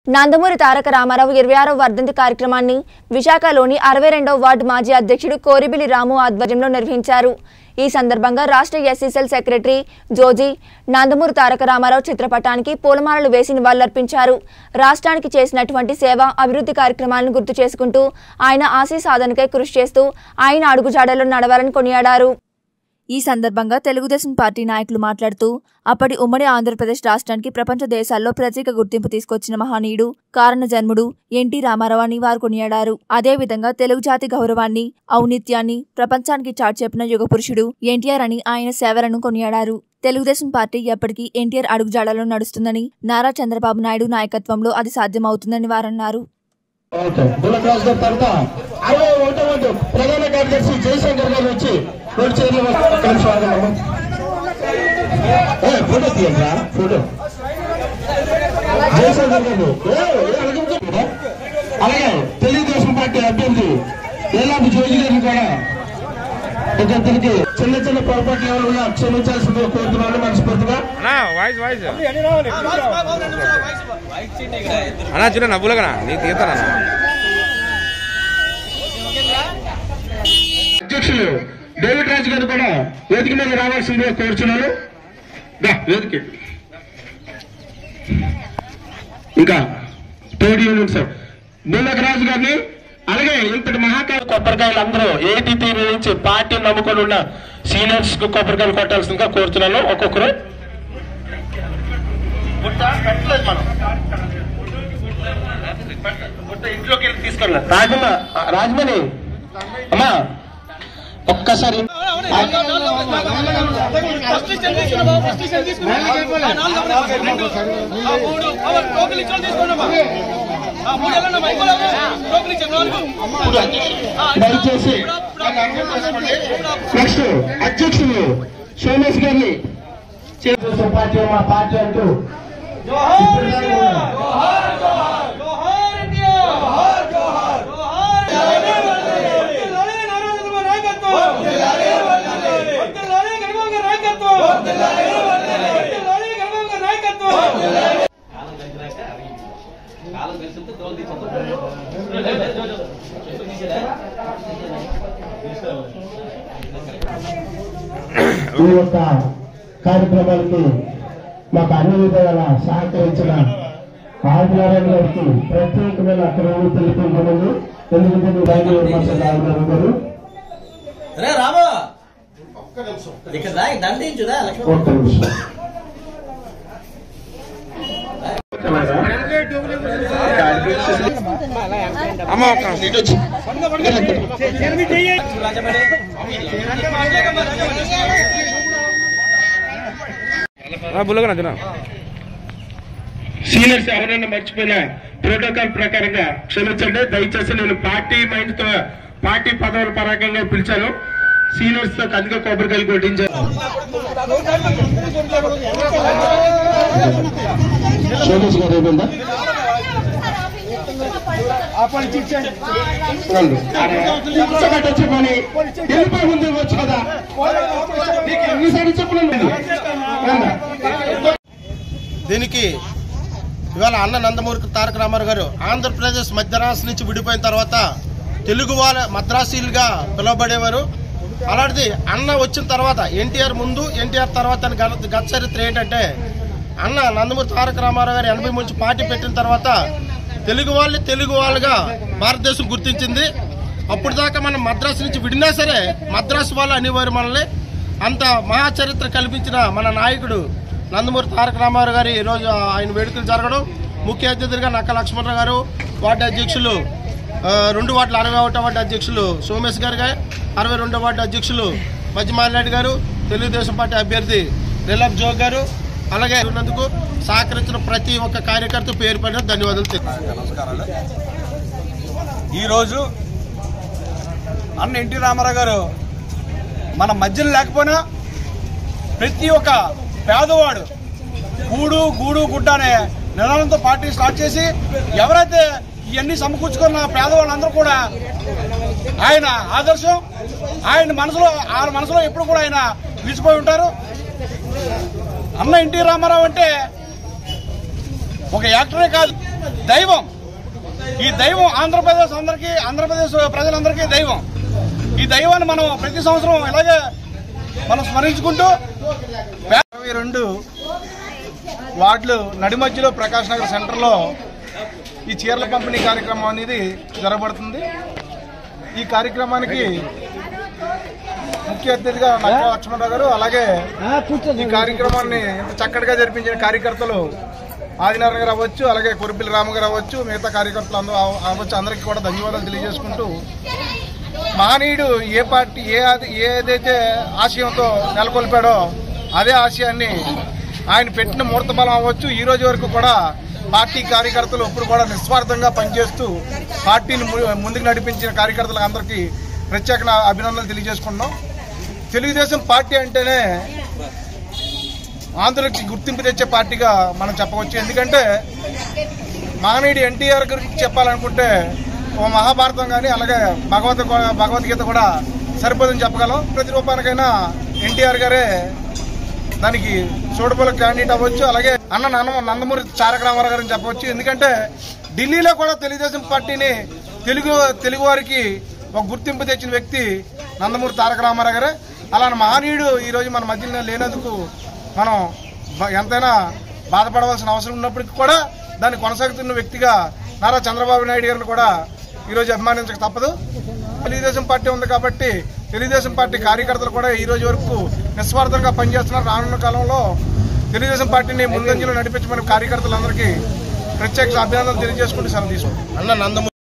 నందమూరి తారక రామారావు ఇరవై ఆరవ వర్ధంతి కార్యక్రమాన్ని విశాఖలోని అరవై రెండవ వార్డు మాజీ అధ్యక్షుడు కోరిబిలి రాము ఆధ్వర్యంలో నిర్వహించారు ఈ సందర్భంగా రాష్ట్ర ఎస్సీసెల్ సెక్రటరీ జోజీ నందమూరి తారక రామారావు చిత్రపటానికి పూలమాలలు వేసి నివాళులర్పించారు రాష్ట్రానికి చేసినటువంటి సేవ అభివృద్ధి కార్యక్రమాలను గుర్తు చేసుకుంటూ ఆయన ఆశీ సాధనకై కృషి చేస్తూ ఆయన అడుగుజాడలో నడవాలని కొనియాడారు ఈ సందర్భంగా తెలుగుదేశం పార్టీ నాయకులు మాట్లాడుతూ అప్పటి ఉమ్మడి ఆంధ్రప్రదేశ్ రాష్ట్రానికి ప్రపంచ దేశాల్లో ప్రత్యేక గుర్తింపు తీసుకొచ్చిన మహనీయుడు కారణ జన్ముడు ఎన్టీ రామారావు అని వారు కొనియాడారు అదేవిధంగా తెలుగు జాతి గౌరవాన్ని ఔనిత్యాన్ని ప్రపంచానికి చాటి చెప్పిన యుగ పురుషుడు ఎన్టీఆర్ అని ఆయన సేవలను కొనియాడారు తెలుగుదేశం పార్టీ ఎప్పటికీ ఎన్టీఆర్ అడుగుజాడలో నడుస్తుందని నారా చంద్రబాబు నాయుడు నాయకత్వంలో అది సాధ్యమవుతుందని వారన్నారు ఓకే బుల్లెట్ రాజు గారి తర్వాత అరవై ఒకటో వార్డు ప్రధాన కార్యదర్శి జయశంకర్ గారు వచ్చి రోడ్ చైర్లో ఒక్క నిమిషం ఆగమ్మా. ఏ, ఫోటో తీయండిరా ఫోటో జయశంకర్ గారు ఏ, ఏ, అడగకపోతే? అలాగే తెలుగుదేశం పార్టీ అభ్యర్థి ఏలాపు జోజి గారిని కూడా ఒక్కొక్కరికి చిన్న చిన్న పొరపాట్లు ఏమైనా ఉన్నా క్షమించాల్సిందిగా కోరుతున్నాను మనస్ఫూర్తిగా అన్నా వాయిస్ వాయిస్ అన్నా చూడ నవ్వులగనా నీకు తీస్తానన్నా అధ్యక్షులు డేవిడ్ రాజు గారు కూడా వేదిక మీద రావాల్సిందిగా కోరుచున్నాను దా, వేదిక ఇంకా థర్డ్ యూనిట్ సార్ బుల్లక్ రాజు గారిని అలాగే ఇంతటి మహాకాయ కొబ్బరికాయలు అందరూ ఏటీపీ నుంచి పార్టీ నమ్ముకొని ఉన్న సీనియర్స్ కు కొబ్బరికాయలు కొట్టాల్సిందిగా కోరుతున్నాను ఒక్కొక్కరు ఇంట్లోకి వెళ్ళి తీసుకెళ్ళా రాజమ్మ రాజమణి అమ్మా ఒక్కసారి ఫస్ట్ స్టెప్ తీసుకున్నావా ఫస్ట్ స్టెప్ తీసుకున్నావా ఆ నాలుగు అవ్వలేదు. రెండు ఆ మూడు ఆ టోకెన్ ఇచ్చాను తీసుకున్నావా ఆ మూడు వెళ్ళండి అయిపోలేదు టోకెన్ ఇచ్చాను నాలుగు ఆ, దయచేసి నెక్స్ట్ అధ్యక్షులు సోమేష్ గారిని చేసే పార్టీ మా పార్టీ అంటూ జోహార్ ఇండియా జోహార్ జోహార్ జోహార్ ఇండియా జోహార్ జోహార్ జోహార్ వందలాలే నరేంద్ర మోదీ నాయకత్వం వందలాలే వందలాలే గణబాబు గారి నాయకత్వం వందలాలే వందలాలే గణబాబు గారి నాయకత్వం ఈ యొక్క కార్యక్రమానికి మాకు అన్ని విధాల సహకరించిన ఆదినారాయణ గారికి ప్రత్యేకమైన అక్రమం తెలుపుకుంటున్నాను ఎందుకంటే మీ రైతు విమర్శలు ఆదినారాయణ గారు రే రాము ఇక్కడ రా దండించుదా లక్ష్మణ్ ఒక్క నిమిషం అమ్మ ఒక్క ఇటు వచ్చి. బుల్లగనా తిన సీనియర్స్ ఎవరైనా మర్చిపోయినా ప్రోటోకాల్ ప్రకారంగా క్షమించండి దయచేసి నేను పార్టీ మైండ్ తో పార్టీ పదవుల పరంగా పిలిచాను సీనియర్స్ తో అధిక కొబ్బరికాయలు కొట్టించాను సోమేష్ గారు ఏమైందా ఇంతకంటే చెప్పని వెళ్ళిపోయి ముందు వచ్చు కదా నీకు ఎన్నిసార్లు చెప్పలేదు దీనికి ఇవాళ అన్న నందమూరి తారక రామారావు గారు ఆంధ్రప్రదేశ్ మద్రాసు నుంచి విడిపోయిన తర్వాత తెలుగు వాళ్ళ మద్రాసీలుగా పిలువబడేవారు అలాంటిది అన్న వచ్చిన తర్వాత ఎన్టీఆర్ ముందు ఎన్టీఆర్ తర్వాత అని గత గత చరిత్ర ఏంటంటే అన్న నందమూరి తారక రామారావు గారు ఎనభై నుంచి పార్టీ పెట్టిన తర్వాత తెలుగు వాళ్ళని తెలుగు వాళ్ళుగా భారతదేశం గుర్తించింది అప్పుడు దాకా మనం మద్రాసు నుంచి విడినా సరే మద్రాసు వాళ్ళు అనేవారు మనల్ని అంత మహాచరిత్ర కల్పించిన మన నాయకుడు నందమూరి తారక రామారావు గారి ఈరోజు ఆయన వేడుకలు జరగడం ముఖ్య అతిథిగా నక్క లక్ష్మణరావు గారు వార్డు అధ్యక్షులు ఆ, రెండు వార్డుల అరవై ఒకటో వార్డు అధ్యక్షులు సోమేష్ గారు గారు అరవై రెండో వార్డు అధ్యక్షులు మధ్యమాలరెడ్డి గారు తెలుగుదేశం పార్టీ అభ్యర్థి రిలబ్ జోగ్ గారు అలాగే ఉన్నందుకు సహకరించిన ప్రతి ఒక్క కార్యకర్త పేరు పడిన ధన్యవాదాలు తెలియజేస్తున్నాను. నమస్కారాలు ఈరోజు అన్న ఎన్టీ రామారావు గారు మన మధ్యలో లేకపోయినా ప్రతి ఒక్క పేదవాడు కూడు గూడు గుడ్డ అనే నినాదంతో పార్టీ స్టార్ట్ చేసి ఎవరైతే ఇవన్నీ సమకూర్చుకున్న పేదవాళ్ళందరూ కూడా ఆయన ఆదర్శం ఆయన మనసులో ఆయన మనసులో ఎప్పుడు కూడా ఆయన నిలిచిపోయి ఉంటారు అన్న ఎన్టీ రామారావు అంటే ఒక యాక్టరే కాదు దైవం ఈ దైవం ఆంధ్రప్రదేశ్ అందరికీ ఆంధ్రప్రదేశ్ ప్రజలందరికీ దైవం ఈ దైవాన్ని మనం ప్రతి సంవత్సరం ఇలాగే మనం స్మరించుకుంటూ ఇరవై రెండు వార్డులు నడి మధ్యలో ప్రకాష్ నగర్ సెంటర్లో ఈ చీరల పంపిణీ కార్యక్రమం అనేది జరగబడుతుంది ఈ కార్యక్రమానికి ముఖ్య అతిథిగా నక్క లక్ష్మణరావు గారు అలాగే ఈ కార్యక్రమాన్ని ఇంత చక్కటిగా జరిపించిన కార్యకర్తలు ఆదినారాయణ గారు అవ్వచ్చు అలాగే కురిపిల్లి రామ గారు అవ్వచ్చు మిగతా కార్యకర్తలు అందరూ అవ- అవ్వచ్చు అందరికీ కూడా ధన్యవాదాలు తెలియజేసుకుంటూ మహనీయుడు ఏ పార్టీ ఏ ఆది- ఏదైతే ఆశయంతో నెలకొల్పాడో అదే ఆశయాన్ని ఆయన పెట్టిన ముహూర్త బలం అవ్వచ్చు ఈ రోజు వరకు కూడా పార్టీ కార్యకర్తలు ఇప్పుడు కూడా నిస్వార్థంగా పనిచేస్తూ పార్టీని ము- ముందుకు నడిపించిన కార్యకర్తలకు అందరికీ ప్రత్యేక నా అభినందనలు తెలియజేసుకుంటున్నాం తెలుగుదేశం పార్టీ అంటేనే ఆంధ్రులకి గుర్తింపు తెచ్చే పార్టీగా మనం చెప్పవచ్చు ఎందుకంటే మహనీయుడు ఎన్టీఆర్ గురించి చెప్పాలనుకుంటే ఓ మహాభారతం కానీ అలాగే భగవద్ భగవద్గీత కూడా సరిపోదని చెప్పగలం ప్రతి రూపానికైనా ఎన్టీఆర్ గారే దానికి సూటబుల్ క్యాండిడేట్ అవ్వచ్చు అలాగే అన్న నాన్న నందమూరి తారక రామారావు గారిని చెప్పవచ్చు ఎందుకంటే ఢిల్లీలో కూడా తెలుగుదేశం పార్టీని తెలుగు తెలుగు వారికి ఒక గుర్తింపు తెచ్చిన వ్యక్తి నందమూరి తారక రామారావు గారే అలాంటి మహనీయుడు ఈరోజు మన మధ్యలో లేనందుకు మనం బ- ఎంతైనా బాధపడవలసిన అవసరం ఉన్నప్పటికీ కూడా దాన్ని కొనసాగుతున్న వ్యక్తిగా నారా చంద్రబాబు నాయుడు గారిని కూడా ఈరోజు అభిమానించక తప్పదు తెలుగుదేశం పార్టీ ఉంది కాబట్టి తెలుగుదేశం పార్టీ కార్యకర్తలు కూడా ఈ రోజు వరకు నిస్వార్థంగా పనిచేస్తున్నారు రానున్న కాలంలో తెలుగుదేశం పార్టీని ముందంజలో నడిపించమని కార్యకర్తలందరికీ ప్రత్యేక అభినందనలు తెలియజేసుకుంటూ సెలవు తీసుకుంటాం అన్న నందమూరి